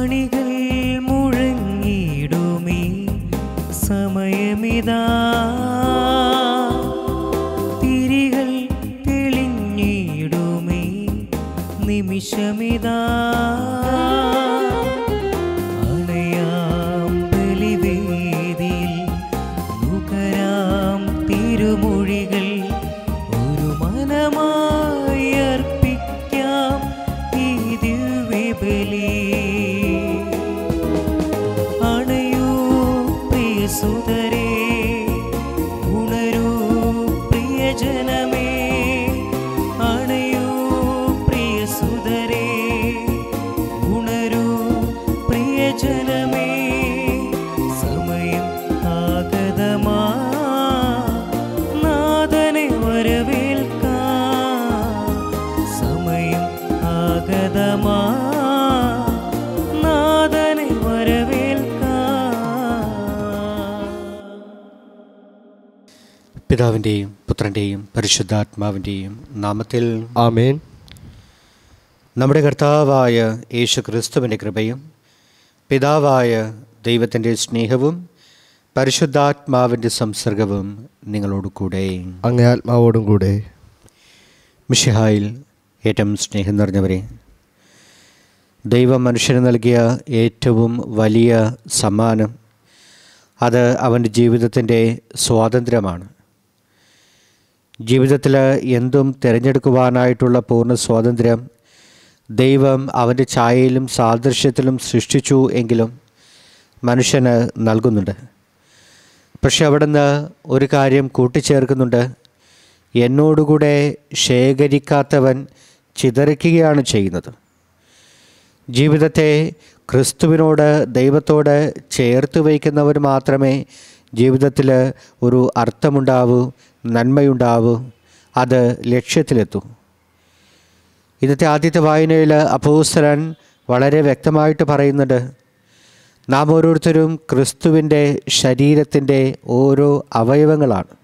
മണികൾ മുഴങ്ങിടുമേ സമയമിതാ തിരികൾ തെളിഞ്ഞിടുമേ നിമിഷമിതാ അണയാം ബലിവേദിയിൽ നുകരാം തിരുമൊഴികൾ ഒരു മനമായി അർപ്പിക്കാം ഈ ദിവ്യബലി അണയൂ പ്രിയസുതരേ ഉണരൂ പ്രിയജനമേ അണയൂ പ്രിയസുതരേ ഉണരൂ പ്രിയജനമേ സമയം ആഗതമാ നാഥനെ വരവേൽക്കാം സമയം ആഗതമാ നാഥനെ വരവേൽക്കാം പിതാവിൻ്റെയും പുത്രൻ്റെയും പരിശുദ്ധാത്മാവിൻ്റെയും നാമത്തിൽ ആമേൻ നമ്മുടെ കർത്താവായ യേശു ക്രിസ്തുവിൻ്റെ കൃപയും പിതാവായ ദൈവത്തിൻ്റെ സ്നേഹവും പരിശുദ്ധാത്മാവിൻ്റെ സംസർഗവും നിങ്ങളോട് കൂടെ അങ്ങേ ആത്മാവോടും കൂടെ മിഷിഹായിൽ ഏറ്റവും സ്നേഹം നിറഞ്ഞവരെ ദൈവം മനുഷ്യന് നൽകിയ ഏറ്റവും വലിയ സമ്മാനം അത് അവൻ്റെ ജീവിതത്തിൻ്റെ സ്വാതന്ത്ര്യമാണ് ജീവിതത്തിൽ എന്തും തിരഞ്ഞെടുക്കുവാനായിട്ടുള്ള പൂർണ്ണ സ്വാതന്ത്ര്യം ദൈവം അവൻ്റെ ഛായയിലും സാദൃശ്യത്തിലും സൃഷ്ടിച്ചു എങ്കിലും മനുഷ്യന് നൽകുന്നുണ്ട് പക്ഷെ അവിടുന്ന് ഒരു കാര്യം കൂട്ടിച്ചേർക്കുന്നുണ്ട് എന്നോടുകൂടെ ശേഖരിക്കാത്തവൻ ചിതറിക്കുകയാണ് ചെയ്യുന്നത് ജീവിതത്തെ ക്രിസ്തുവിനോട് ദൈവത്തോട് ചേർത്ത് വയ്ക്കുന്നവർ മാത്രമേ ജീവിതത്തിൽ ഒരു അർത്ഥമുണ്ടാവൂ നന്മയുണ്ടാവൂ അത് ലക്ഷ്യത്തിലെത്തൂ ഇന്നത്തെ ആദ്യത്തെ വായനയിൽ അപ്പോസ്തലൻ വളരെ വ്യക്തമായിട്ട് പറയുന്നുണ്ട് നാം ഓരോരുത്തരും ക്രിസ്തുവിൻ്റെ ശരീരത്തിൻ്റെ ഓരോ അവയവങ്ങളാണ്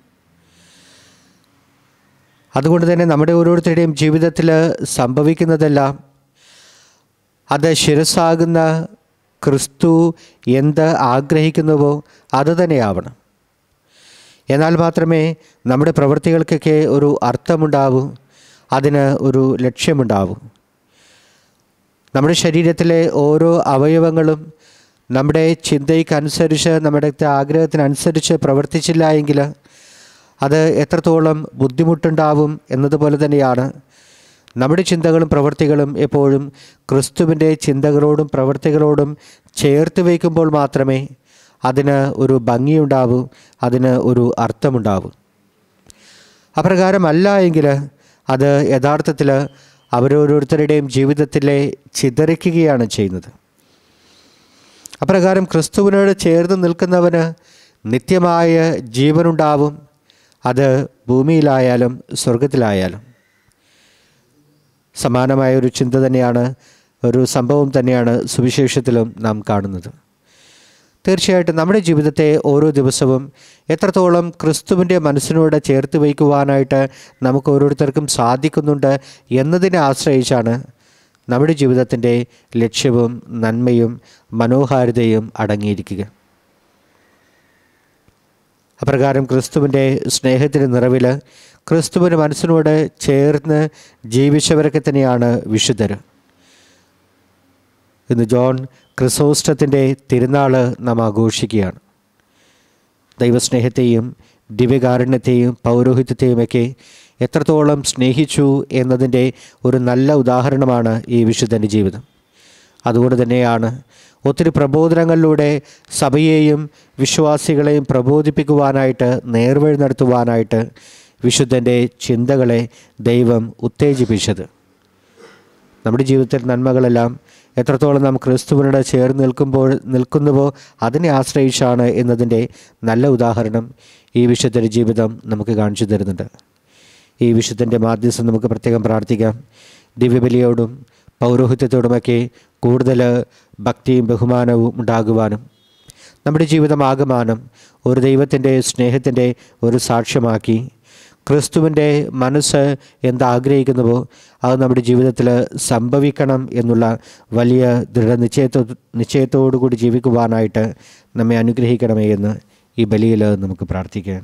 അതുകൊണ്ട് തന്നെ നമ്മുടെ ഓരോരുത്തരുടെയും ജീവിതത്തിൽ സംഭവിക്കുന്നതെല്ലാം അത് ശിരസാകുന്ന ക്രിസ്തു എന്ത് ആഗ്രഹിക്കുന്നുവോ അത് തന്നെയാവണം എന്നാൽ മാത്രമേ നമ്മുടെ പ്രവൃത്തികൾക്കൊക്കെ ഒരു അർത്ഥമുണ്ടാവൂ അതിന് ഒരു ലക്ഷ്യമുണ്ടാവൂ നമ്മുടെ ശരീരത്തിലെ ഓരോ അവയവങ്ങളും നമ്മുടെ ചിന്തയ്ക്കനുസരിച്ച് നമ്മുടെ ആഗ്രഹത്തിനനുസരിച്ച് പ്രവർത്തിച്ചില്ല എങ്കിൽ അത് എത്രത്തോളം ബുദ്ധിമുട്ടുണ്ടാവും എന്നതുപോലെ തന്നെയാണ് നമ്മുടെ ചിന്തകളും പ്രവൃത്തികളും എപ്പോഴും ക്രിസ്തുവിൻ്റെ ചിന്തകളോടും പ്രവൃത്തികളോടും ചേർത്ത് വയ്ക്കുമ്പോൾ മാത്രമേ അതിന് ഒരു ഭംഗിയുണ്ടാവൂ അതിന് ഒരു അർത്ഥമുണ്ടാവൂ അപ്രകാരമല്ല എങ്കിൽ അത് യഥാർത്ഥത്തിൽ അവരോരോരുത്തരുടെയും ജീവിതത്തിലെ ചിതറിക്കുകയാണ് ചെയ്യുന്നത് അപ്രകാരം ക്രിസ്തുവിനോട് ചേർന്ന് നിൽക്കുന്നവന് നിത്യമായ ജീവനുണ്ടാവും അത് ഭൂമിയിലായാലും സ്വർഗത്തിലായാലും സമാനമായ ഒരു ചിന്ത തന്നെയാണ് ഒരു സംഭവം തന്നെയാണ് സുവിശേഷത്തിലും നാം കാണുന്നത് തീർച്ചയായിട്ടും നമ്മുടെ ജീവിതത്തെ ഓരോ ദിവസവും എത്രത്തോളം ക്രിസ്തുവിൻ്റെ മനസ്സിനോട് ചേർത്ത് വയ്ക്കുവാനായിട്ട് നമുക്ക് ഓരോരുത്തർക്കും സാധിക്കുന്നുണ്ട് എന്നതിനെ ആശ്രയിച്ചാണ് നമ്മുടെ ജീവിതത്തിൻ്റെ ലക്ഷ്യവും നന്മയും മനോഹാരിതയും അടങ്ങിയിരിക്കുക അപ്രകാരം ക്രിസ്തുവിൻ്റെ സ്നേഹത്തിൻ്റെ നിറവിൽ ക്രിസ്തുവിൻ്റെ മനസ്സിനോട് ചേർന്ന് ജീവിച്ചവരൊക്കെ തന്നെയാണ് വിശുദ്ധർ ഇന്ന് ജോൺ ക്രിസോസ്റ്റത്തിൻ്റെ തിരുനാൾ നാം ആഘോഷിക്കുകയാണ് ദൈവസ്നേഹത്തെയും ദിവ്യകാരുണ്യത്തെയും പൗരോഹിത്യത്തെയുമൊക്കെ എത്രത്തോളം സ്നേഹിച്ചു എന്നതിൻ്റെ ഒരു നല്ല ഉദാഹരണമാണ് ഈ വിശുദ്ധൻ്റെ ജീവിതം അതുകൊണ്ട് തന്നെയാണ് ഒത്തിരി പ്രബോധനങ്ങളിലൂടെ സഭയെയും വിശ്വാസികളെയും പ്രബോധിപ്പിക്കുവാനായിട്ട് നേർവഴി നടത്തുവാനായിട്ട് വിശുദ്ധൻ്റെ ചിന്തകളെ ദൈവം ഉത്തേജിപ്പിച്ചത് നമ്മുടെ ജീവിതത്തിൽ നന്മകളെല്ലാം എത്രത്തോളം നാം ക്രിസ്തുവിനോട് ചേർന്ന് നിൽക്കുമ്പോൾ നിൽക്കുന്നുവോ അതിനെ ആശ്രയിച്ചാണ് എന്നതിൻ്റെ നല്ല ഉദാഹരണം ഈ വിശുദ്ധൻ്റെ ജീവിതം നമുക്ക് കാണിച്ചു തരുന്നുണ്ട് ഈ വിശുദ്ധൻ്റെ മാധ്യസ്ഥം നമുക്ക് പ്രത്യേകം പ്രാർത്ഥിക്കാം ദിവ്യബലിയോടും പൗരോഹിത്യത്തോടുമൊക്കെ കൂടുതൽ ഭക്തിയും ബഹുമാനവും ഉണ്ടാകുവാനും നമ്മുടെ ജീവിതം ആകമാനം ഒരു ദൈവത്തിൻ്റെ സ്നേഹത്തിൻ്റെ ഒരു സാക്ഷ്യമാക്കി ക്രിസ്തുവിൻ്റെ മനസ്സ് എന്താഗ്രഹിക്കുന്നുവോ അത് നമ്മുടെ ജീവിതത്തിൽ സംഭവിക്കണം എന്നുള്ള വലിയ ദൃഢനിശ്ചയത്തോ നിശ്ചയത്തോടു കൂടി ജീവിക്കുവാനായിട്ട് നമ്മെ അനുഗ്രഹിക്കണമേ എന്ന് ഈ ബലിയിൽ നമുക്ക് പ്രാർത്ഥിക്കാം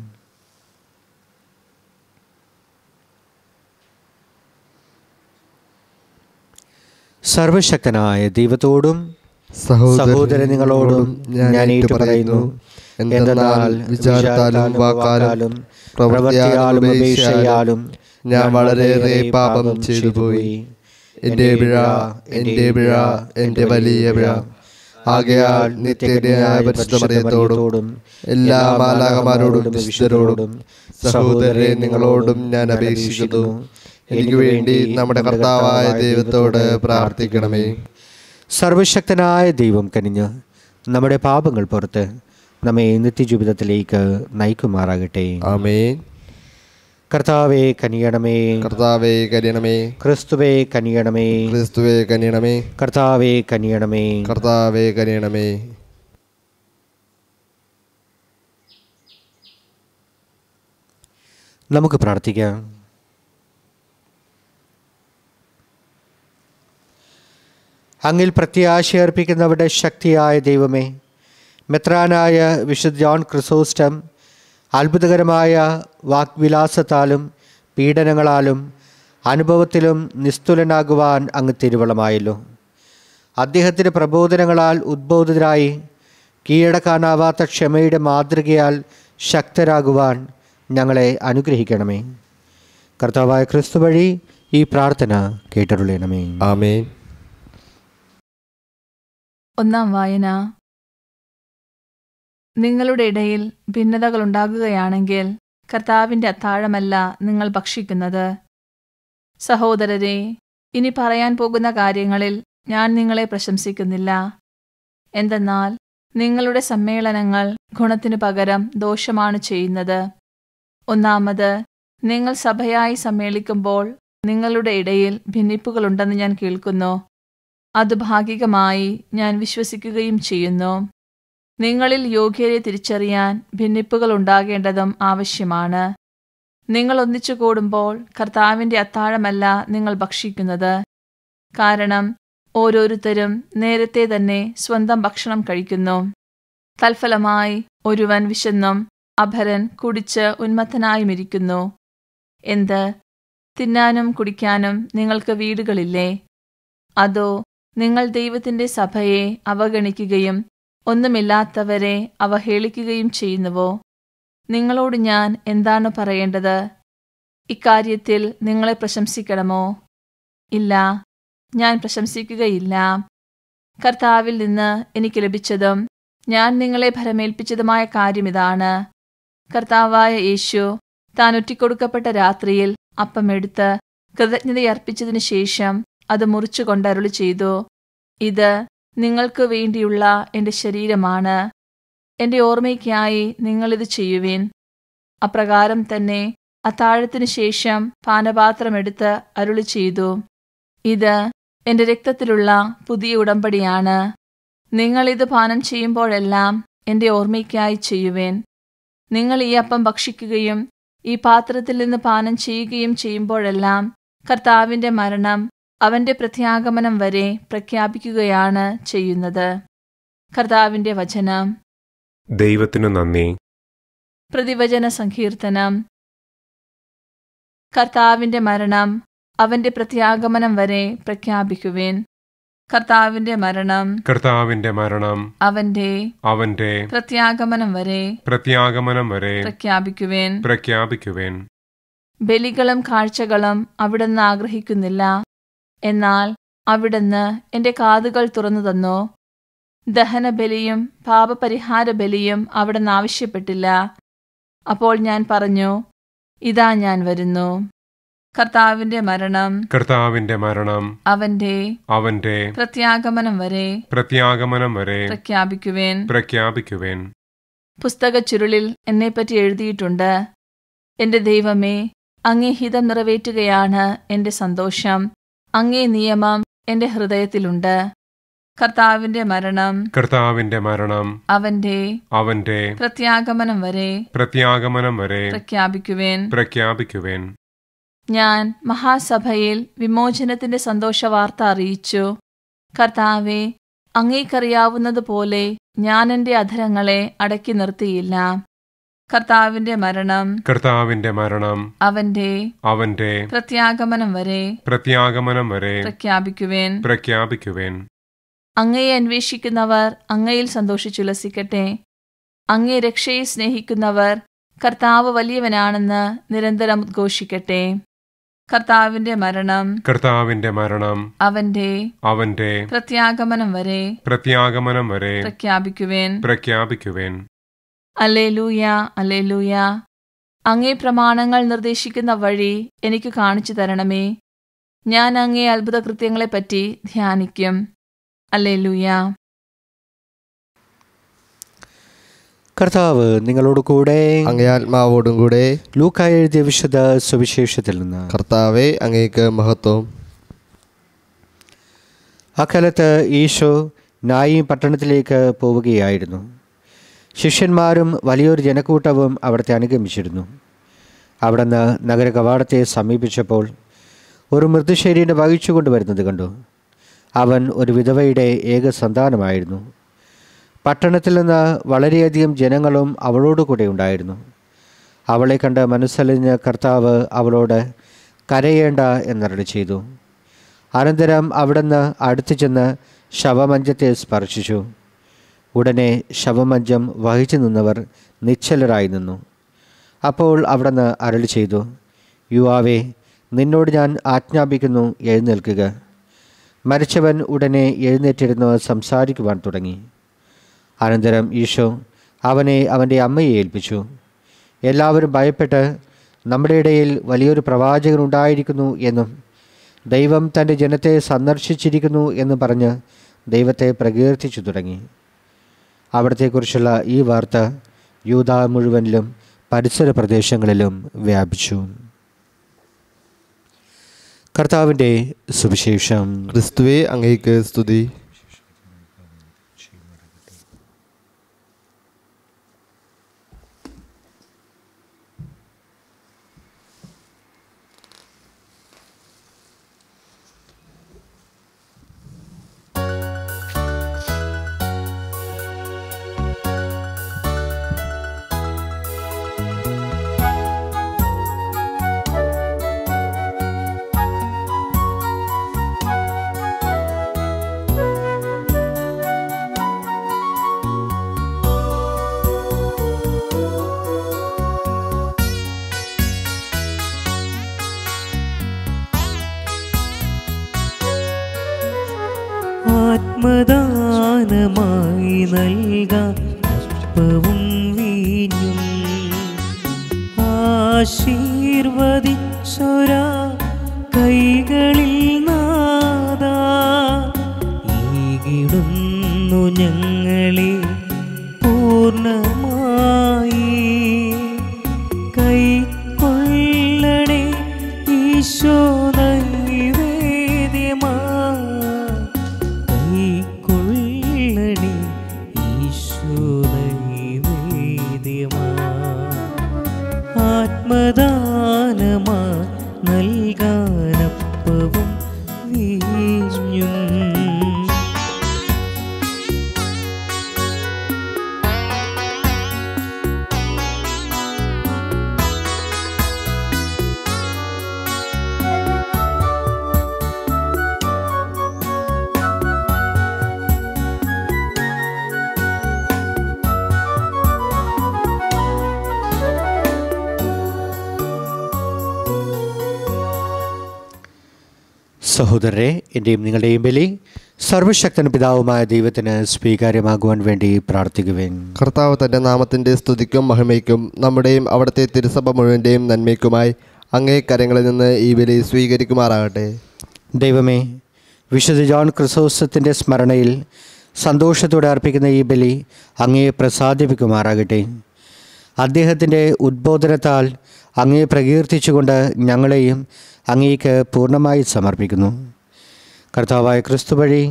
സർവശക്തനായ ദൈവത്തോടും സഹോദരൻ നിങ്ങളോടും ഞാൻ ഏറ്റു പറയുന്നു എന്തെന്നാൽ വിചാരത്താലും വാക്കാലും പ്രവൃത്തിയാലും ഉപേക്ഷയാലും ഞാൻ വളരെയേറെ പാപം ചെയ്തു പോയി എൻ്റെ പിഴ എൻ്റെ പിഴ എൻ്റെ വലിയ പിഴ ആകയാൽ നിത്യനായ പരിശുദ്ധമറിയത്തോടും എല്ലാ മാലാകമാരോടും വിശുദ്ധരോടും സഹോദരരെ നിങ്ങളോടും ഞാൻ അപേക്ഷിക്കുന്നു എനിക്ക് വേണ്ടി നമ്മുടെ കർത്താവായ ദൈവത്തോട് പ്രാർത്ഥിക്കണമേ സർവശക്തനായ ദൈവം കനിഞ്ഞ് നമ്മുടെ പാപങ്ങൾ പുറത്ത് നമ്മെ നിത്യജീവിതത്തിലേക്ക് നയിക്കുമാറാകട്ടെ ആമേൻ കർത്താവെ കനിയണമേ കർത്താവെ കനിയണമേ ക്രിസ്തുവെ കനിയണമേ ക്രിസ്തുവെ കനിയണമേ കർത്താവെ കനിയണമേ കർത്താവെ കനിയണമേ നമുക്ക് പ്രാർത്ഥിക്കാം അങ്ങിൽ പ്രത്യാശയർപ്പിക്കുന്നവരുടെ ശക്തിയായ ദൈവമേ മെത്രാനായ വിശുദ്ധ ജോൺ ക്രിസോസ്റ്റം അത്ഭുതകരമായ വാഗ്വിലാസത്താലും പീഡനങ്ങളാലും അനുഭവത്തിലും നിസ്തുലനാകുവാൻ അങ്ങ് തിരുവളമായല്ലോ അദ്ദേഹത്തിൻ്റെ പ്രബോധനങ്ങളാൽ ഉദ്ബോധിതരായി കീഴടക്കാനാവാത്ത ക്ഷമയുടെ മാതൃകയാൽ ശക്തരാകുവാൻ ഞങ്ങളെ അനുഗ്രഹിക്കണമേ കർത്താവായ ക്രിസ്തു വഴി ഈ പ്രാർത്ഥന കേട്ടരുളയണമേ ആമേൻ ഒന്നാം വായന നിങ്ങളുടെ ഇടയിൽ ഭിന്നതകൾ ഉണ്ടാകുകയാണെങ്കിൽ കർത്താവിന്റെ അത്താഴമല്ല നിങ്ങൾ ഭക്ഷിക്കുന്നത് സഹോദരരെ ഇനി പറയാൻ പോകുന്ന കാര്യങ്ങളിൽ ഞാൻ നിങ്ങളെ പ്രശംസിക്കുന്നില്ല എന്തെന്നാൽ നിങ്ങളുടെ സമ്മേളനങ്ങൾ ഗുണത്തിനു പകരം ദോഷമാണ് ചെയ്യുന്നത് ഒന്നാമത് നിങ്ങൾ സഭയായി സമ്മേളിക്കുമ്പോൾ നിങ്ങളുടെ ഇടയിൽ ഭിന്നിപ്പുകളുണ്ടെന്ന് ഞാൻ കേൾക്കുന്നു അത് ഭാഗികമായി ഞാൻ വിശ്വസിക്കുകയും ചെയ്യുന്നു നിങ്ങളിൽ യോഗ്യരെ തിരിച്ചറിയാൻ ഭിന്നിപ്പുകൾ ഉണ്ടാകേണ്ടതും ആവശ്യമാണ് നിങ്ങൾ ഒന്നിച്ചു കൂടുമ്പോൾ കർത്താവിന്റെ അത്താഴമല്ല നിങ്ങൾ ഭക്ഷിക്കുന്നത് കാരണം ഓരോരുത്തരും നേരത്തെ തന്നെ സ്വന്തം ഭക്ഷണം കഴിക്കുന്നു തൽഫലമായി ഒരുവൻ വിശന്നും അഭരൻ കുടിച്ച് ഉന്മത്തനായുമിരിക്കുന്നു എന്ത് തിന്നാനും കുടിക്കാനും നിങ്ങൾക്ക് വീടുകളില്ലേ അതോ നിങ്ങൾ ദൈവത്തിന്റെ സഭയെ അവഗണിക്കുകയും ഒന്നുമില്ലാത്തവരെ അവഹേളിക്കുകയും ചെയ്യുന്നുവോ നിങ്ങളോട് ഞാൻ എന്താണ് പറയേണ്ടത് ഇക്കാര്യത്തിൽ നിങ്ങളെ പ്രശംസിക്കണമോ ഇല്ല ഞാൻ പ്രശംസിക്കുകയില്ല കർത്താവിൽ നിന്ന് എനിക്ക് ലഭിച്ചതും ഞാൻ നിങ്ങളെ ഭരമേൽപ്പിച്ചതുമായ കാര്യമിതാണ് കർത്താവായ യേശു താൻ ഒറ്റിക്കൊടുക്കപ്പെട്ട രാത്രിയിൽ അപ്പമെടുത്ത് കൃതജ്ഞതയർപ്പിച്ചതിനു ശേഷം അത് മുറിച്ചുകൊണ്ട് അരുളി ചെയ്തു ഇത് നിങ്ങൾക്ക് വേണ്ടിയുള്ള എന്റെ ശരീരമാണ് എന്റെ ഓർമ്മയ്ക്കായി നിങ്ങളിത് ചെയ്യുവിൻ അപ്രകാരം തന്നെ അത്താഴത്തിനു ശേഷം പാനപാത്രമെടുത്ത് അരുളി ചെയ്തു ഇത് എന്റെ രക്തത്തിലുള്ള പുതിയ ഉടമ്പടിയാണ് നിങ്ങളിത് പാനം ചെയ്യുമ്പോഴെല്ലാം എന്റെ ഓർമ്മയ്ക്കായി ചെയ്യുവേൻ നിങ്ങൾ ഈ അപ്പം ഭക്ഷിക്കുകയും ഈ പാത്രത്തിൽ നിന്ന് പാനം ചെയ്യുകയും ചെയ്യുമ്പോഴെല്ലാം കർത്താവിന്റെ മരണം അവന്റെ പ്രത്യാഗമനം വരെ പ്രഖ്യാപിക്കുകയാണ് ചെയ്യുന്നത് കർത്താവിന്റെ വചനം ദൈവത്തിനു നന്ദി പ്രതിവചന സങ്കീർത്തനം കർത്താവിന്റെ മരണം അവന്റെ പ്രത്യാഗമനം വരെ പ്രഖ്യാപിക്കുവിൻ കർത്താവിന്റെ മരണം കർത്താവിന്റെ മരണം അവന്റെ അവന്റെ പ്രത്യാഗമനം വരെ പ്രത്യാഗമനം വരെ പ്രഖ്യാപിക്കുവിൻ പ്രഖ്യാപിക്കുവേൻ ബലികളും കാഴ്ചകളും അവിടുന്ന് ആഗ്രഹിക്കുന്നില്ല എന്നാൽ അവിടുന്ന് എന്റെ കാതുകൾ തുറന്നു തന്നു ദഹനബലിയും പാപപരിഹാര ബലിയും അവിടുന്ന് ആവശ്യപ്പെട്ടില്ല അപ്പോൾ ഞാൻ പറഞ്ഞു ഇതാ ഞാൻ വരുന്നു കർത്താവിന്റെ മരണം കർത്താവിന്റെ മരണം അവന്റെ അവന്റെ പ്രത്യാഗമനം വരെ പ്രത്യാഗമനം വരെ പ്രഖ്യാപിക്കുവേൻ പ്രഖ്യാപിക്കുവേൻ പുസ്തക ചുരുളിൽ എന്നെപ്പറ്റി എഴുതിയിട്ടുണ്ട് എന്റെ ദൈവമേ അങ്ങേ ഹിതം നിറവേറ്റുകയാണ് എന്റെ സന്തോഷം അങ്ങേ നിയമം എന്റെ ഹൃദയത്തിലുണ്ട് കർത്താവിന്റെ മരണം കർത്താവിന്റെ മരണം അവന്റെ അവന്റെ പ്രത്യാഗമനം വരെ പ്രത്യാഗമനം വരെ പ്രഖ്യാപിക്കുവേൻ പ്രഖ്യാപിക്കുവേൻ ഞാൻ മഹാസഭയിൽ വിമോചനത്തിന്റെ സന്തോഷവാർത്ത അറിയിച്ചു കർത്താവെ അങ്ങേക്കറിയാവുന്നതുപോലെ ഞാൻ എന്റെ അധരങ്ങളെ അടക്കി നിർത്തിയില്ല കർത്താവിന്റെ മരണം കർത്താവിന്റെ മരണം അവന്റെ അവന്റെ പ്രത്യാഗമനം വരെ പ്രത്യാഗമനം വരെ പ്രഖ്യാപിക്കുവേൻ പ്രഖ്യാപിക്കുവേൻ അങ്ങയെ അന്വേഷിക്കുന്നവർ അങ്ങയിൽ സന്തോഷിച്ചുല്ലസിക്കട്ടെ അങ്ങേ രക്ഷയെ സ്നേഹിക്കുന്നവർ കർത്താവ് വലിയവനാണെന്ന് നിരന്തരം ഉദ്ഘോഷിക്കട്ടെ കർത്താവിന്റെ മരണം കർത്താവിന്റെ മരണം അവന്റെ അവന്റെ പ്രത്യാഗമനം വരെ പ്രത്യാഗമനം വരെ പ്രഖ്യാപിക്കുവേൻ പ്രഖ്യാപിക്കുവേൻ അല്ലേലൂയ അല്ലേലൂയ അങ്ങേ പ്രമാണങ്ങൾ നിർദ്ദേശിക്കുന്ന വഴി എനിക്ക് കാണിച്ചു തരണമേ ഞാൻ അങ്ങേ അത്ഭുത കൃത്യങ്ങളെപ്പറ്റി ധ്യാനിക്കും അല്ലേലൂയ കർത്താവ് നിങ്ങളോട് കൂടെ അങ്ങേ ആത്മാവോടും കൂടെ ലൂക്ക എഴുതിയ വിശുദ്ധ സുവിശേഷത്തിൽ നിന്ന് കർത്താവെ അങ്ങേക്ക് മഹത്വം അക്കാലത്ത് ഈശോ നായി പട്ടണത്തിലേക്ക് പോവുകയായിരുന്നു ശിഷ്യന്മാരും വലിയൊരു ജനക്കൂട്ടവും അവിടത്തെ അനുഗമിച്ചിരുന്നു അവിടുന്ന് നഗര കവാടത്തെ സമീപിച്ചപ്പോൾ ഒരു മൃദുശരീരം വഹിച്ചു കൊണ്ടുവരുന്നത് കണ്ടു അവൻ ഒരു വിധവയുടെ ഏക സന്താനമായിരുന്നു പട്ടണത്തിൽ നിന്ന് വളരെയധികം ജനങ്ങളും അവളോട് കൂടെ ഉണ്ടായിരുന്നു അവളെ കണ്ട് മനസ്സലിഞ്ഞ കർത്താവ് അവളോട് കരയേണ്ട എന്നരളി ചെയ്തു അനന്തരം അവിടുന്ന് അടുത്തു ചെന്ന് ശവമഞ്ചത്തെ സ്പർശിച്ചു ഉടനെ ശവമഞ്ചം വഹിച്ചു നിന്നവർ നിശ്ചലരായി നിന്നു അപ്പോൾ അവിടുന്ന് അരളി ചെയ്തു യുവാവേ നിന്നോട് ഞാൻ ആജ്ഞാപിക്കുന്നു എഴുന്നേൽക്കുക മരിച്ചവൻ ഉടനെ എഴുന്നേറ്റിരുന്ന് സംസാരിക്കുവാൻ തുടങ്ങി അനന്തരം ഈശോ അവനെ അവൻ്റെ അമ്മയെ ഏൽപ്പിച്ചു എല്ലാവരും ഭയപ്പെട്ട് നമ്മുടെ ഇടയിൽ വലിയൊരു പ്രവാചകൻ ഉണ്ടായിരിക്കുന്നു എന്നും ദൈവം തൻ്റെ ജനത്തെ സന്ദർശിച്ചിരിക്കുന്നു എന്ന് പറഞ്ഞ് ദൈവത്തെ പ്രകീർത്തിച്ചു തുടങ്ങി അവിടത്തെക്കുറിച്ചുള്ള ഈ വാർത്ത യൂത മുഴുവനിലും പരിസര പ്രദേശങ്ങളിലും വ്യാപിച്ചു കർത്താവിൻ്റെ സുവിശേഷം ക്രിസ്തുവെ അങ്ങേക്ക് സ്തുതി ആത്മദാനമായി നൽകാം അപ്പവും വീഞ്ഞും ആശീർവദിച്ചൊരാ കൈകളിൽ നാദാ ഈകിടുന്നു ഞങ്ങളെ പൂർണ്ണമായി കൈക്കൊള്ളണേ ഈശോ നൈവേദ്യമാ കൈക്കൊള്ളണേ ഈശോ നൈവേദ്യമാ ആത്മദാനമാ നൽകാനപ്പവും വീഞ്ഞും സഹോദരരെ എൻ്റെയും നിങ്ങളുടെയും ബലി സർവശക്തന പിതാവുമായ ദൈവത്തിന് സ്വീകാര്യമാകുവാൻ വേണ്ടി പ്രാർത്ഥിക്കുവേൻ കർത്താവ് തൻ്റെ നാമത്തിൻ്റെ സ്തുതിക്കും മഹിമയ്ക്കും നമ്മുടെയും അവിടുത്തെ തിരുസഭ മുഴുവൻ്റെയും നന്മയ്ക്കുമായി അങ്ങേ കരങ്ങളിൽ നിന്ന് ഈ ബലി സ്വീകരിക്കുമാറാകട്ടെ ദൈവമേ വിശുദ്ധ ജോൺ ക്രിസോസത്തിൻ്റെ സ്മരണയിൽ സന്തോഷത്തോടെ അർപ്പിക്കുന്ന ഈ ബലി അങ്ങയെ പ്രസാദിപ്പിക്കുമാറാകട്ടെ അദ്ദേഹത്തിൻ്റെ ഉദ്ബോധനത്താൽ അങ്ങയെ പ്രകീർത്തിച്ചുകൊണ്ട് ഞങ്ങളെയും അങ്ങേക്ക് പൂർണ്ണമായി സമർപ്പിക്കുന്നു കർത്താവായ ക്രിസ്തു വഴി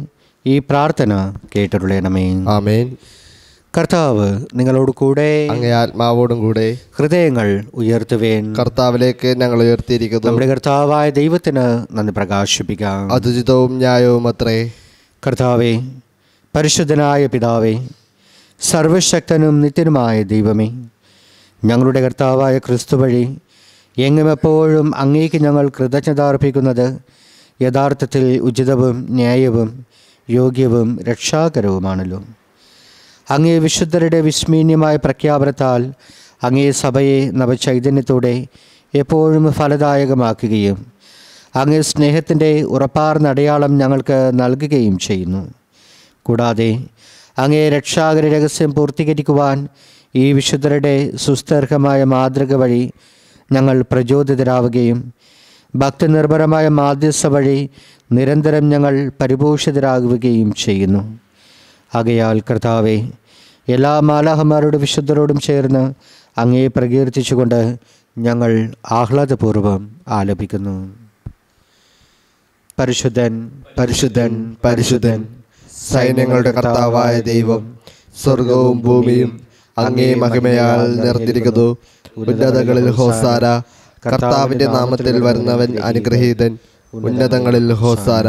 ഈ പ്രാർത്ഥന കേട്ടിട്ടുള്ളണമേ ആമേൻ കർത്താവ് നിങ്ങളോട് കൂടെ അങ്ങേ ആത്മാവോടും കൂടെ ഹൃദയങ്ങൾ ഉയർത്തുവേൻ കർത്താവിലേക്ക് ഞങ്ങൾ ഉയർത്തിയിരിക്കുന്നു നമ്മുടെ കർത്താവായ ദൈവത്തിന് നന്ദി പ്രകാശിപ്പിക്കാം അതുചിതവും ന്യായവും അത്രേ കർത്താവെ പരിശുദ്ധനായ പിതാവേ സർവശക്തനും നിത്യനുമായ ദൈവമേ ഞങ്ങളുടെ കർത്താവായ ക്രിസ്തു വഴി എങ്ങും എപ്പോഴും അങ്ങേക്ക് ഞങ്ങൾ കൃതജ്ഞത അർപ്പിക്കുന്നത് യഥാർത്ഥത്തിൽ ഉചിതവും ന്യായവും യോഗ്യവും രക്ഷാകരവുമാണല്ലോ അങ്ങേ വിശുദ്ധരുടെ വിസ്മീന്യമായ പ്രഖ്യാപനത്താൽ അങ്ങേ സഭയെ നവചൈതന്യത്തോടെ എപ്പോഴും ഫലദായകമാക്കുകയും അങ്ങേ സ്നേഹത്തിൻ്റെ ഉറപ്പാർന്ന അടയാളം ഞങ്ങൾക്ക് നൽകുകയും ചെയ്യുന്നു കൂടാതെ അങ്ങേ രക്ഷാകര രഹസ്യം പൂർത്തീകരിക്കുവാൻ ഈ വിശുദ്ധരുടെ സുസ്ഥർഹമായ മാതൃക വഴി ഞങ്ങൾ പ്രചോദിതരാവുകയും ഭക്തിനിർഭരമായ മാധ്യസ്ഥ വഴി നിരന്തരം ഞങ്ങൾ പരിപോഷിതരാകുകയും ചെയ്യുന്നു ആകയാൽ കർത്താവെ എല്ലാ മാലാഹമാരുടെ വിശുദ്ധരോടും ചേർന്ന് അങ്ങേ പ്രകീർത്തിച്ചുകൊണ്ട് ഞങ്ങൾ ആഹ്ലാദപൂർവ്വം ആലപിക്കുന്നു പരിശുദ്ധൻ പരിശുദ്ധൻ പരിശുദ്ധൻ സൈന്യങ്ങളുടെ കർത്താവായ ദൈവം സ്വർഗവും ഭൂമിയും അങ്ങേ മഹിമയാൽ നിർത്തിരിക്കുന്നു ഉന്നതങ്ങളിൽ ഹോസാര കർത്താവിന്റെ നാമത്തിൽ വരുന്നവൻ അനുഗ്രഹീതൻ ഉന്നതങ്ങളിൽ ഹോസാര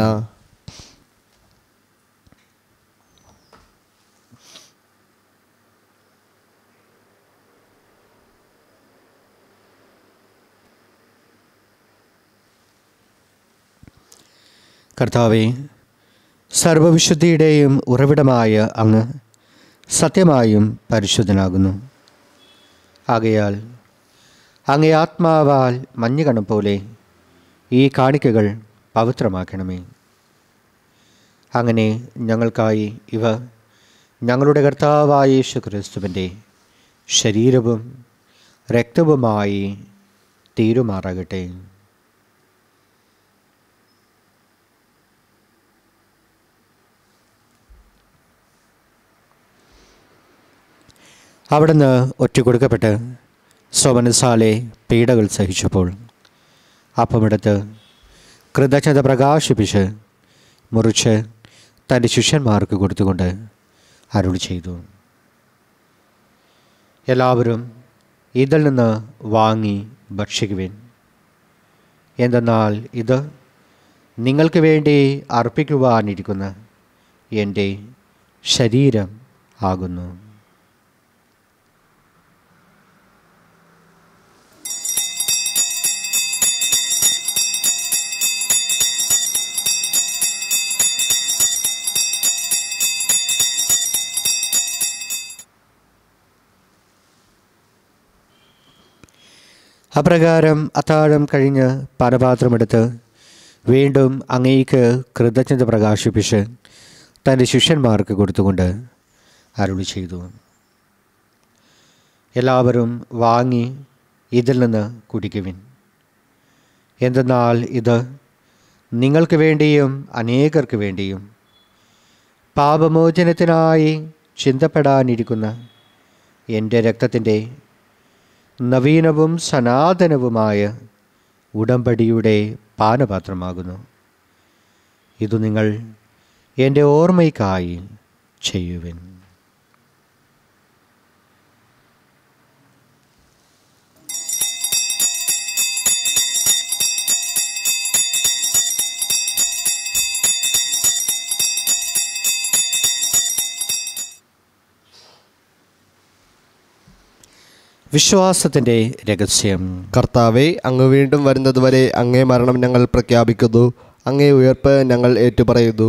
കർത്താവെ സർവവിശുദ്ധിയുടെയും ഉറവിടമായ അങ്ങ് സത്യമായും പരിശുദ്ധനാകുന്നു ആകയാൽ അങ്ങേ ആത്മാവാൽ മഞ്ഞുകണം പോലെ ഈ കാണിക്കകൾ പവിത്രമാക്കണമേ അങ്ങനെ ഞങ്ങൾക്കായി ഇവ ഞങ്ങളുടെ കർത്താവായ യേശു ക്രിസ്തുവിൻ്റെ ശരീരവും രക്തവുമായി തീരുമാറാകട്ടെ അവിടുന്ന് ഒറ്റക്കൊടുക്കപ്പെട്ട് സ്വമനസാലെ പീഡകൾ സഹിച്ചപ്പോൾ അപ്പമെടുത്ത് കൃതജ്ഞത പ്രകാശിപ്പിച്ച് മുറിച്ച് തൻ്റെ ശിഷ്യന്മാർക്ക് കൊടുത്തുകൊണ്ട് അരുളി ചെയ്തു എല്ലാവരും ഇതിൽ നിന്ന് വാങ്ങി ഭക്ഷിക്കുവിൻ എന്തെന്നാൽ ഇത് നിങ്ങൾക്ക് വേണ്ടി അർപ്പിക്കുവാനിരിക്കുന്ന എൻ്റെ ശരീരം ആകുന്നു അപ്രകാരം അത്താഴം കഴിഞ്ഞ് പാനപാത്രമെടുത്ത് വീണ്ടും അങ്ങേക്ക് കൃതജ്ഞത പ്രകാശിപ്പിച്ച് തൻ്റെ ശിഷ്യന്മാർക്ക് കൊടുത്തുകൊണ്ട് അരുളി ചെയ്തു എല്ലാവരും വാങ്ങി ഇതിൽ നിന്ന് കുടിക്കുവിൻ എന്തെന്നാൽ ഇത് നിങ്ങൾക്ക് വേണ്ടിയും അനേകർക്ക് വേണ്ടിയും പാപമോചനത്തിനായി ചിന്തപ്പെടാനിരിക്കുന്ന എൻ്റെ രക്തത്തിൻ്റെ നവീനവും സനാതനവുമായ ഉടമ്പടിയുടെ പാനപാത്രമാകുന്നു ഇത് നിങ്ങൾ എൻ്റെ ഓർമ്മയ്ക്കായി ചെയ്യുവിൻ വിശ്വാസത്തിൻ്റെ രഹസ്യം കർത്താവെ അങ്ങ് വീണ്ടും വരുന്നതുവരെ അങ്ങേ മരണം ഞങ്ങൾ പ്രഖ്യാപിക്കുന്നു അങ്ങേ ഉയർപ്പ് ഞങ്ങൾ ഏറ്റുപറയുന്നു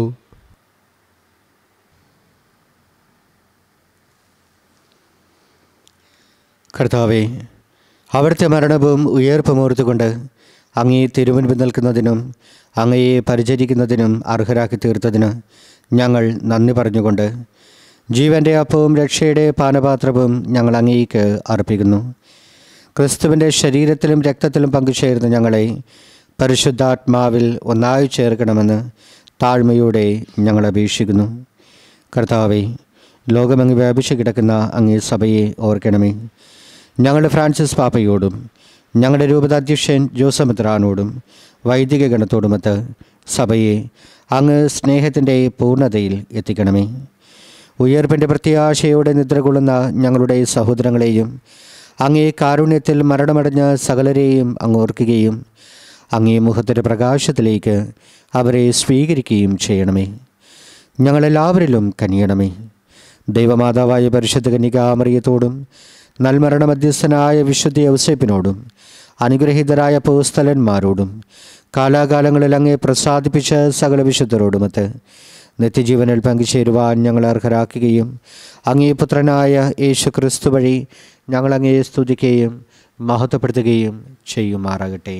കർത്താവെ അവിടുത്തെ മരണവും ഉയർപ്പും ഓർത്തുകൊണ്ട് അങ്ങേ തിരുമുൻപിൽ നിൽക്കുന്നതിനും അങ്ങയെ പരിചരിക്കുന്നതിനും അർഹരാക്കി തീർത്തതിന് ഞങ്ങൾ നന്ദി പറഞ്ഞുകൊണ്ട് ജീവൻ്റെ അപ്പവും രക്ഷയുടെ പാനപാത്രവും ഞങ്ങൾ അങ്ങേക്ക് അർപ്പിക്കുന്നു ക്രിസ്തുവിൻ്റെ ശരീരത്തിലും രക്തത്തിലും പങ്കുചേർന്ന് ഞങ്ങളെ പരിശുദ്ധാത്മാവിൽ ഒന്നായി ചേർക്കണമെന്ന് താഴ്മയോടെ ഞങ്ങൾ അപേക്ഷിക്കുന്നു കർത്താവെ ലോകമങ്ങ് വ്യാപിച്ചു കിടക്കുന്ന അങ്ങേ സഭയെ ഓർക്കണമേ ഞങ്ങളുടെ ഫ്രാൻസിസ് പാപ്പയോടും ഞങ്ങളുടെ രൂപതാധ്യക്ഷൻ ജോസമിത്രാനോടും വൈദിക ഗണത്തോടുമൊത്ത് സഭയെ അങ്ങ് സ്നേഹത്തിൻ്റെ പൂർണ്ണതയിൽ എത്തിക്കണമേ ഉയർപ്പിൻ്റെ പ്രത്യാശയോടെ നിദ്ര കൊള്ളുന്ന ഞങ്ങളുടെ സഹോദരങ്ങളെയും അങ്ങേ കാരുണ്യത്തിൽ മരണമടഞ്ഞ സകലരെയും അങ്ങ് ഓർക്കുകയും അങ്ങേ മുഖത്തിൻ്റെ പ്രകാശത്തിലേക്ക് അവരെ സ്വീകരിക്കുകയും ചെയ്യണമേ ഞങ്ങളെല്ലാവരിലും കനിയണമേ ദൈവമാതാവായ പരിശുദ്ധ കന്യകാമറിയത്തോടും നൽമരണ മധ്യസ്ഥനായ വിശുദ്ധ ഔസേപ്പിനോടും അനുഗ്രഹീതരായ പോസ്തലന്മാരോടും കാലാകാലങ്ങളിൽ അങ്ങേ പ്രസാദിപ്പിച്ച സകല വിശുദ്ധരോടുമൊത്ത് നിത്യജീവനിൽ പങ്കുചേരുവാൻ ഞങ്ങൾ അർഹരാക്കുകയും അങ്ങേ പുത്രനായ യേശു ക്രിസ്തു വഴി ഞങ്ങൾ അങ്ങേ സ്തുതിക്കുകയും മഹത്വപ്പെടുത്തുകയും ചെയ്യുമാറാകട്ടെ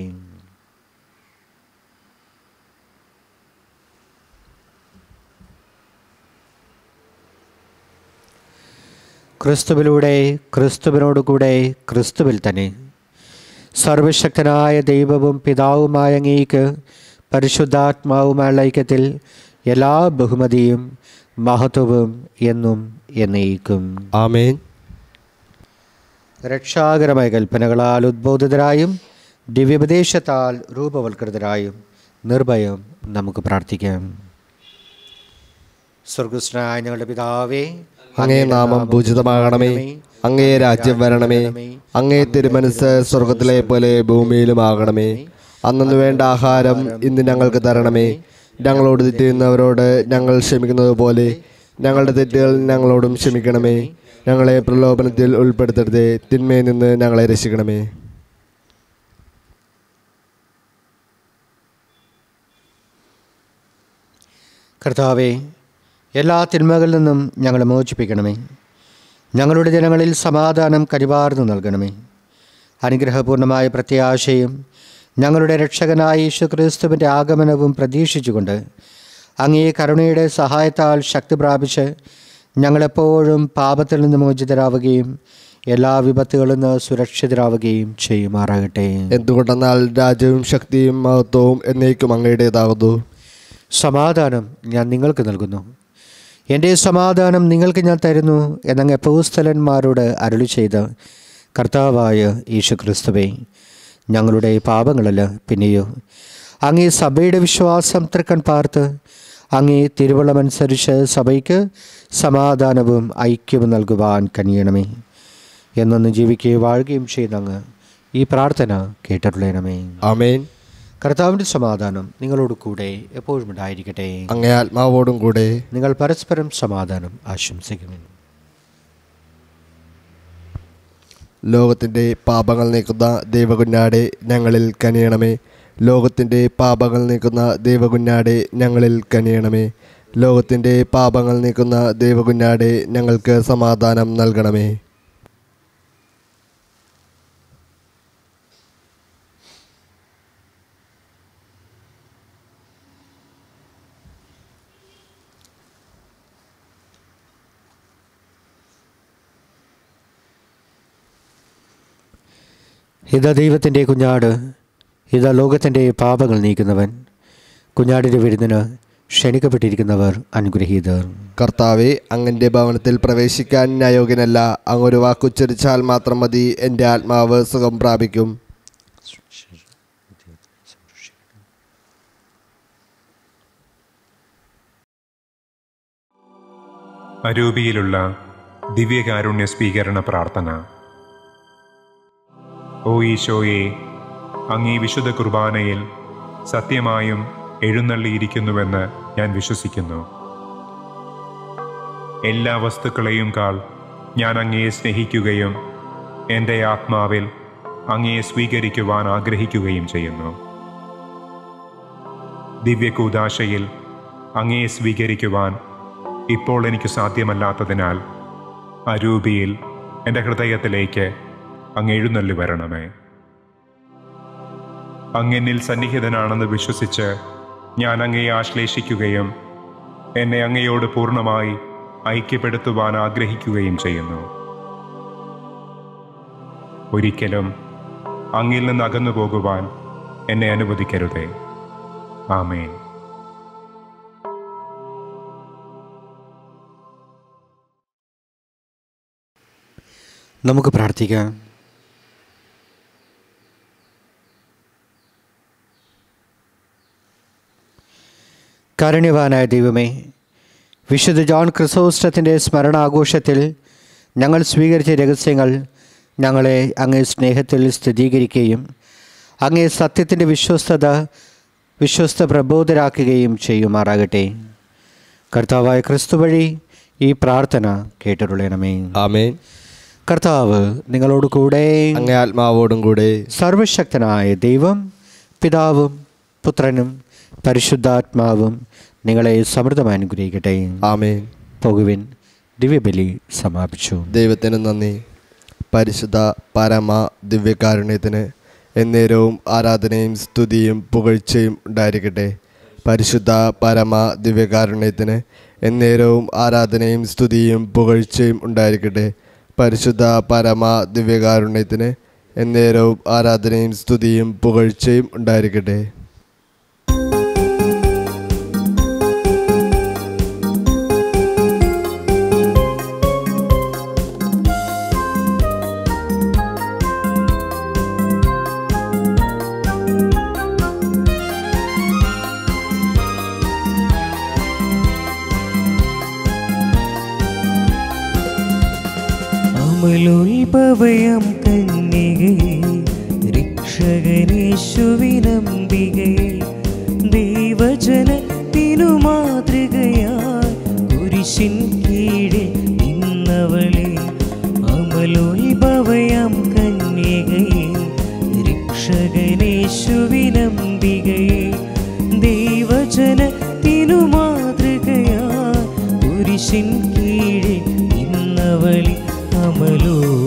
ക്രിസ്തുവിലൂടെ ക്രിസ്തുവിനോട് കൂടെ ക്രിസ്തുവിൽ തന്നെ സർവശക്തനായ ദൈവവും പിതാവുമായ അങ്ങേക്ക് പരിശുദ്ധാത്മാവുമായുള്ള ഐക്യത്തിൽ എല്ലാ ബഹുമതിയും മഹത്വവും എന്നും എന്നേക്കും ആമേൻ രക്ഷാകരമായ കൽപ്പനകളാൽ ഉദ്ബോധിതരായും ദിവ്യോപദേശത്താൽ രൂപവൽകൃതരായും നിർഭയം നമുക്ക് പ്രാർത്ഥിക്കാം സ്വർഗസ്നായ ഞങ്ങളുടെ പിതാവേ അങ്ങേ നാമം പൂജിതമാകണമേ അങ്ങേ രാജ്യം വരണമേ അങ്ങേ തിരുമനസ് സ്വർഗത്തിലെ പോലെ ഭൂമിയിലുമാകണമേ അന്നു വേണ്ട ആഹാരം ഇന്ന് ഞങ്ങൾക്ക് തരണമേ ഞങ്ങളോട് തെറ്റ് ചെയ്യുന്നവരോട് ഞങ്ങൾ ക്ഷമിക്കുന്നത് പോലെ ഞങ്ങളുടെ തെറ്റുകൾ ഞങ്ങളോടും ക്ഷമിക്കണമേ ഞങ്ങളെ പ്രലോഭനത്തിൽ ഉൾപ്പെടുത്തരുതേ തിന്മയിൽ നിന്ന് ഞങ്ങളെ രക്ഷിക്കണമേ കർത്താവെ എല്ലാ തിന്മകളിൽ നിന്നും ഞങ്ങളെ മോചിപ്പിക്കണമേ ഞങ്ങളുടെ ജനങ്ങളിൽ സമാധാനം കരിവാർന്നു നൽകണമേ അനുഗ്രഹപൂർണമായ പ്രത്യാശയും ഞങ്ങളുടെ രക്ഷകനായ യേശു ക്രിസ്തുവിൻ്റെ ആഗമനവും പ്രതീക്ഷിച്ചുകൊണ്ട് അങ്ങേ കരുണയുടെ സഹായത്താൽ ശക്തി പ്രാപിച്ച് ഞങ്ങളെപ്പോഴും പാപത്തിൽ നിന്ന് മോചിതരാവുകയും എല്ലാ വിപത്തുകളിൽ നിന്ന് സുരക്ഷിതരാവുകയും ചെയ്യുമാറാകട്ടെ എന്തുകൊണ്ടെന്നാൽ രാജ്യവും ശക്തിയും മഹത്വവും എന്നേക്കും അങ്ങയുടേതാകുന്നു സമാധാനം ഞാൻ നിങ്ങൾക്ക് നൽകുന്നു എൻ്റെ സമാധാനം നിങ്ങൾക്ക് ഞാൻ തരുന്നു എന്നങ്ങ് പൗസ്ഥലന്മാരോട് അരുളി ചെയ്ത കർത്താവായ യേശു ക്രിസ്തുവേ ഞങ്ങളുടെ പാപങ്ങളല്ല പിന്നെയോ അങ്ങേ സഭയുടെ വിശ്വാസം തൃക്കൺ പാർത്ത് അങ്ങേ തിരുവള്ളമനുസരിച്ച് സഭയ്ക്ക് സമാധാനവും ഐക്യവും നൽകുവാൻ കനിയണമേ എന്നൊന്ന് ജീവിക്കുകയും വാഴുകയും ചെയ്യുന്ന അങ്ങ് ഈ പ്രാർത്ഥന കേട്ടിട്ടുള്ളണമേ ആമേൻ കർത്താവിൻ്റെ സമാധാനം നിങ്ങളോട് കൂടെ എപ്പോഴും ഉണ്ടായിരിക്കട്ടെ അങ്ങേ ആത്മാവോടും കൂടെ നിങ്ങൾ പരസ്പരം സമാധാനം ആശംസിക്കുന്നു ലോകത്തിൻ്റെ പാപങ്ങൾ നീക്കുന്ന ദൈവകുഞ്ഞാടെ ഞങ്ങളിൽ കനിയണമേ ലോകത്തിൻ്റെ പാപങ്ങൾ നീക്കുന്ന ദൈവകുഞ്ഞാടെ ഞങ്ങളിൽ കനിയണമേ ലോകത്തിൻ്റെ പാപങ്ങൾ നീക്കുന്ന ദൈവകുഞ്ഞാടെ ഞങ്ങൾക്ക് സമാധാനം നൽകണമേ ഇതാ ദൈവത്തിൻ്റെ കുഞ്ഞാട് ഇതാ ലോകത്തിൻ്റെ പാപങ്ങൾ നീക്കുന്നവൻ കുഞ്ഞാടിൻ്റെ വിരുന്നിന് ക്ഷണിക്കപ്പെട്ടിരിക്കുന്നവർ അനുഗ്രഹീതർ കർത്താവെ അങ്ങൻ്റെ ഭവനത്തിൽ പ്രവേശിക്കാൻ ഞാൻ യോഗ്യനല്ല അങ്ങൊരു വാക്കുച്ചരിച്ചാൽ മാത്രം മതി എൻ്റെ ആത്മാവ് സുഖം പ്രാപിക്കും അരൂപിയിലുള്ള ദിവ്യകാരുണ്യ സ്വീകരണ പ്രാർത്ഥന ഓ ഈശോയെ അങ്ങീ വിശുദ്ധ കുർബാനയിൽ സത്യമായും എഴുന്നള്ളിയിരിക്കുന്നുവെന്ന് ഞാൻ വിശ്വസിക്കുന്നു എല്ലാ വസ്തുക്കളെയും കാൾ ഞാൻ അങ്ങയെ സ്നേഹിക്കുകയും എൻ്റെ ആത്മാവിൽ അങ്ങയെ സ്വീകരിക്കുവാൻ ആഗ്രഹിക്കുകയും ചെയ്യുന്നു ദിവ്യകൂദാശയിൽ അങ്ങയെ സ്വീകരിക്കുവാൻ ഇപ്പോൾ എനിക്ക് സാധ്യമല്ലാത്തതിനാൽ അരൂപിയിൽ എൻ്റെ ഹൃദയത്തിലേക്ക് അങ്ങ് എഴുന്നള്ളി വരണമേ അങ്ങെന്നിൽ സന്നിഹിതനാണെന്ന് വിശ്വസിച്ച് ഞാൻ അങ്ങയെ ആശ്ലേഷിക്കുകയും എന്നെ അങ്ങയോട് പൂർണ്ണമായി ഐക്യപ്പെടുത്തുവാൻ ആഗ്രഹിക്കുകയും ചെയ്യുന്നു ഒരിക്കലും അങ്ങിൽ നിന്ന് അകന്നു പോകുവാൻ എന്നെ അനുവദിക്കരുതേ ആമേൻ നമുക്ക് പ്രാർത്ഥിക്കാം കാരുണ്യവാനായ ദൈവമേ വിശുദ്ധ ജോൺ ക്രിസോസ്റ്റത്തിൻ്റെ സ്മരണാഘോഷത്തിൽ ഞങ്ങൾ സ്വീകരിച്ച രഹസ്യങ്ങൾ ഞങ്ങളെ അങ്ങേ സ്നേഹത്തിൽ സ്ഥിരീകരിക്കുകയും അങ്ങേ സത്യത്തിൻ്റെ വിശ്വസ്തത വിശ്വസ്ത പ്രബോധരാക്കുകയും ചെയ്യുമാറാകട്ടെ കർത്താവായ ക്രിസ്തു വഴി ഈ പ്രാർത്ഥന കേട്ടിട്ടുള്ളണമേ ആമേൻ കർത്താവ് നിങ്ങളോട് കൂടെ അങ്ങേ ആത്മാവോടും കൂടെ സർവശക്തനായ ദൈവം പിതാവും പുത്രനും പരിശുദ്ധാത്മാവും നിങ്ങളെ സമൃദ്ധമായി അനുഗ്രഹിക്കട്ടെ ആമേൻ പോകുവിൻ ദിവ്യബലി സമാപിച്ചു ദൈവത്തിന് നന്ദി പരിശുദ്ധ പരമ ദിവ്യകാരുണ്യത്തിന് എന്നേരവും ആരാധനയും സ്തുതിയും പുകഴ്ചയും ഉണ്ടായിരിക്കട്ടെ പരിശുദ്ധ പരമ ദിവ്യകാരുണ്യത്തിന് എന്നേരവും ആരാധനയും സ്തുതിയും പുകഴ്ചയും ഉണ്ടായിരിക്കട്ടെ പരിശുദ്ധ പരമ ദിവ്യകാരുണ്യത്തിന് എന്നേരവും ആരാധനയും സ്തുതിയും പുകഴ്ചയും ഉണ്ടായിരിക്കട്ടെ അമലോത്ഭവയം കന്യകയെ രക്ഷകനേശുവിനംബികയെ ദൈവജനത്തിനു മാതൃകയായി കുരിശിൻ കീഴിൽ നിന്നവളെ അമലോത്ഭവയം കന്യകയെ രക്ഷകനേശുവിനംബികയെ ദൈവജനത്തിനു മാതൃകയായി കുരിശിൻ കീഴിൽ നിന്നവളി അമലോ